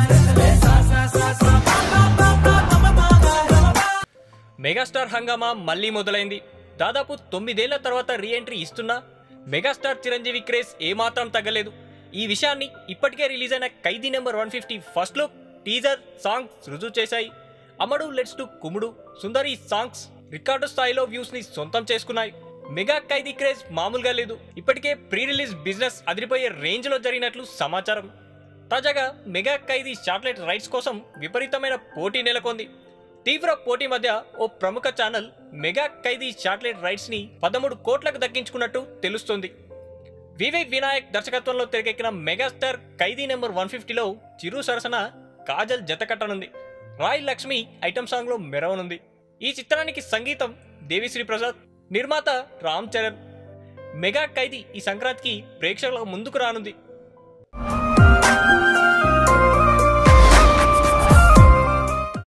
megastar హంగామా మళ్ళీ మొదలైంది దాదాపు తొమ్మిదేళ్ల తర్వాత రీ ఎంట్రీ ఇస్తున్నా మెగాస్టార్ చిరంజీవి క్రేజ్ ఏమాత్రం తగ్గలేదు ఈ విషయాన్ని ఇప్పటికే రిలీజ్ అయిన Khaidi number one fifty first look teaser songs రుజువు చేశాయి అమడు లెట్స్ టు కుముడు సుందరి సాంగ్స్ రికార్డు స్థాయిలో వ్యూస్ ని సొంతం చేసుకున్నాయి మెగా ఖైదీ క్రేజ్ మామూలుగా లేదు ఇప్పటికే ప్రీ రిలీజ్ బిజినెస్ అదిరిపోయే రేంజ్ లో జరిగినట్లు సమాచారం తాజాగా మెగా ఖైదీ శాటిలైట్ రైట్స్ కోసం విపరీతమైన పోటీ నెలకొంది తీవ్ర పోటీ మధ్య ఓ ప్రముఖ channel mega Khaidi satellite rights ని పదమూడు కోట్లకు దక్కించుకున్నట్టు తెలుస్తుంది వివేక్ వినాయక్ దర్శకత్వంలో తెరకెక్కిన మెగాస్టార్ ఖైదీ నెంబర్ వన్ ఫిఫ్టీలో చిరు సరసన కాజల్ జతకట్టనుంది రాయ్ లక్ష్మి ఐటమ్ సాంగ్ లో మెరవనుంది ఈ చిత్రానికి సంగీతం దేవిశ్రీ ప్రసాద్ నిర్మాత రామ్ చరణ్ మెగా ఖైదీ ఈ సంక్రాంతికి ప్రేక్షకులకు ముందుకు రానుంది